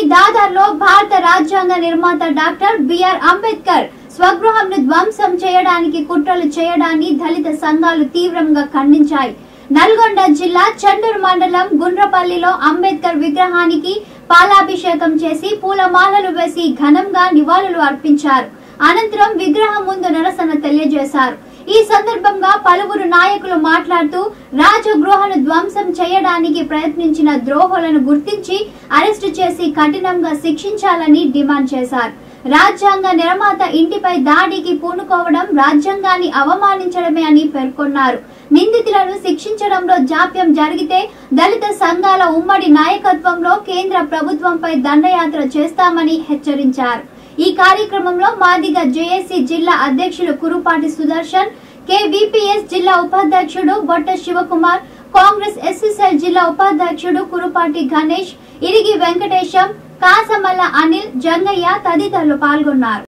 దాదర్లో భారత రాజ్యాంగ నిర్మాత డాక్టర్ బిఆర్ అంబేద్కర్ స్వగృహంను ధ్వంసం చేయడానికి కుట్రలు చేయడాన్ని దళిత సంఘాలు తీవ్రంగా ఖండించాయి నల్గొండ జిల్లా చండూరు మండలం గుండ్రపల్లిలో అంబేద్కర్ విగ్రహానికి పాలాభిషేకం చేసి పూలమాలలు వేసి ఘనంగా నివాళులు అర్పించారు అనంతరం విగ్రహం ముందు నిరసన తెలియజేశారు ఈ సందర్భంగా పలువురు నాయకులు మాట్లాడుతూ రాజగృహను ధ్వంసం చేయడానికి ప్రయత్నించిన ద్రోహులను గుర్తించి అరెస్టు చేసి కఠినంగా శిక్షించాలని డిమాండ్ చేశారు రాజ్యాంగ నిర్మాత ఇంటిపై దాడికి పూనుకోవడం రాజ్యాంగాన్ని అవమానించడమే అని పేర్కొన్నారు నిందితులను శిక్షించడంలో జాప్యం జరిగితే దళిత సంఘాల ఉమ్మడి నాయకత్వంలో కేంద్ర ప్రభుత్వంపై దండయాత్ర చేస్తామని హెచ్చరించారు ఈ కార్యక్రమంలో మాదిగ జేఏసీ జిల్లా అధ్యక్షులు కురుపాటి సుదర్శన్ కేవీపీఎస్ జిల్లా ఉపాధ్యక్షుడు బొట్ట శివకుమార్ కాంగ్రెస్ ఎస్ఎస్ఎల్ జిల్లా ఉపాధ్యక్షుడు కురుపాటి గణేష్ ఇరిగి వెంకటేశం కాసమల్ల అనిల్ జంగయ్య తదితరులు పాల్గొన్నారు